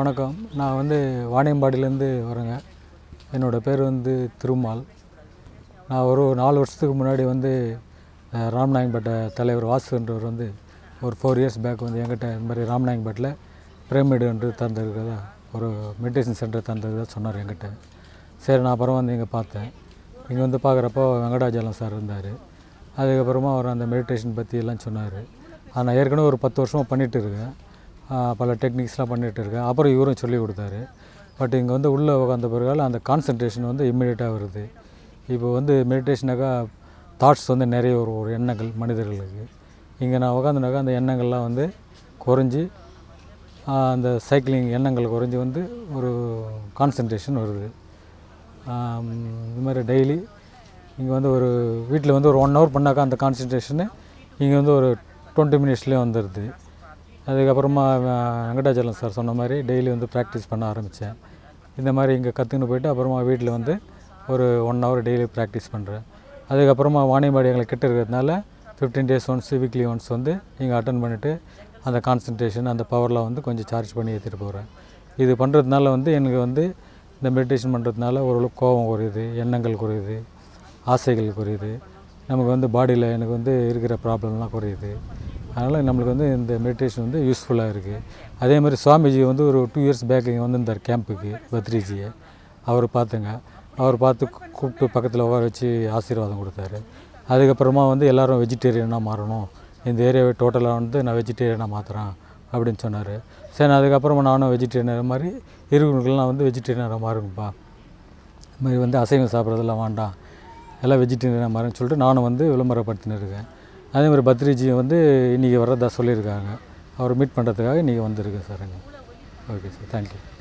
வணக்கம் நான் வந்து வாணியம்பாடியிலேருந்து வரேங்க என்னோடய பேர் வந்து திருமால் நான் ஒரு நாலு வருஷத்துக்கு முன்னாடி வந்து அஹ், ராமநாயன்பேட்டை தலைவர் வாசுன்றவர் வந்து ஒரு ஃபோர் இயர்ஸ் பேக் வந்து என்கிட்ட இந்த மாதிரி ராமநாயன்பேட்டில் பிரமிடு என்று தந்திருக்கிறதா ஒரு மெடிடேஷன் சென்டர் தந்ததாக சொன்னார் என்கிட்ட சரி நான் அப்புறம் வந்து இங்கே பார்த்தேன் இங்கே வந்து பார்க்குறப்போ வெங்கடாஜலம் சார் இருந்தார் அதுக்கப்புறமா அவர் அந்த மெடிடேஷன் பற்றி எல்லாம் சொன்னார் அது நான் ஏற்கனவே ஒரு பத்து வருஷமாக பண்ணிகிட்டு இருக்கேன் ஆஹ் பல டெக்னிக்ஸ்லாம் பண்ணிகிட்டு இருக்கேன் அப்புறம் இவரும் சொல்லி கொடுத்தாரு பட் இங்கே வந்து உள்ளே உட்காந்த பிறகால அந்த கான்சன்ட்ரேஷன் வந்து இம்மிடியட்டாக வருது இப்போ வந்து மெடிடேஷனாக்கா தாட்ஸ் வந்து நிறைய ஒரு ஒரு எண்ணங்கள் மனிதர்களுக்கு இங்கே நான் உட்காந்துனாக்கா அந்த எண்ணங்கள்லாம் வந்து குறைஞ்சி ஆஹ் அந்த சைக்கிளிங் எண்ணங்கள் குறைஞ்சி வந்து ஒரு கான்சன்ட்ரேஷன் வருது ஆம், இது மாதிரி டெய்லி இங்கே வந்து ஒரு வீட்டில் வந்து ஒரு ஒன் ஹவர் பண்ணாக்கா அந்த கான்சன்ட்ரேஷனு இங்கே வந்து ஒரு டுவெண்ட்டி மினிட்ஸ்லேயே வந்துடுது அதுக்கப்புறமா அஹ், வெங்கடாச்சலம் சார் சொன்ன மாதிரி டெய்லி வந்து ப்ராக்டிஸ் பண்ண ஆரம்பித்தேன் இந்த மாதிரி இங்கே கற்றுக்கின்னு போயிட்டு அப்புறமா வீட்டில் வந்து ஒரு ஒன் ஹவர் டெய்லி ப்ராக்டிஸ் பண்ணுறேன் அதுக்கப்புறமா வாணியம்பாடி எங்களுக்கு கிட்ட இருக்கிறதுனால fifteen days once weekly once வந்து இங்கே அட்டன் பண்ணிவிட்டு அந்த கான்சன்ட்ரேஷன் அந்த பவர்லாம் வந்து கொஞ்சம் சார்ஜ் பண்ணி ஏற்றிட்டு போகிறேன் இது பண்ணுறதுனால வந்து எனக்கு வந்து இந்த மெடிடேஷன் பண்ணுறதுனால ஓரளவுக்கு கோபம் குறையுது எண்ணங்கள் குறையுது ஆசைகள் குறையுது நமக்கு வந்து பாடியில் எனக்கு வந்து இருக்கிற ப்ராப்ளம்லாம் குறையுது அதனால் நம்மளுக்கு வந்து இந்த மெடிடேஷன் வந்து யூஸ்ஃபுல்லாக இருக்குது அதே மாதிரி சுவாமிஜி வந்து ஒரு டூ இயர்ஸ் பேக் இங்கே வந்திருந்தார் கேம்புக்கு பத்ரிஜியை அவர் பார்த்துங்க அவர் பார்த்து கூ- கூப்பிட்டு பக்கத்தில் உட்கார வச்சு ஆசீர்வாதம் கொடுத்தாரு அதுக்கப்புறமா வந்து எல்லாரும் வெஜிடேரியனாக மாறணும் இந்த ஏரியாவை டோட்டலாக வந்து நான் வெஜிடேரியனாக மாற்றுறேன் அப்படின்னு சொன்னார் சரி நான் அதுக்கப்புறமா நானும் வெஜிடேரியன் மாதிரி இருக்கிறவங்களுக்குலாம் வந்து வெஜிடேரியனாக மாறுங்கப்பா இது மாதிரி வந்து அசைவம் சாப்பிட்றதெல்லாம் வேண்டாம் எல்லாம் வெஜிடேரியனாக மாறுன்னு சொல்லிட்டு நானும் வந்து விளம்பரப்படுத்தின்னு இருக்கேன் அதே மாதிரி பத்ரிஜி வந்து இன்றைக்கி வர்றதா சொல்லியிருக்காங்க அவர் மீட் பண்ணுறதுக்காக இன்றைக்கி வந்திருக்கேன் சார் ஓகே சார் தேங்க்யூ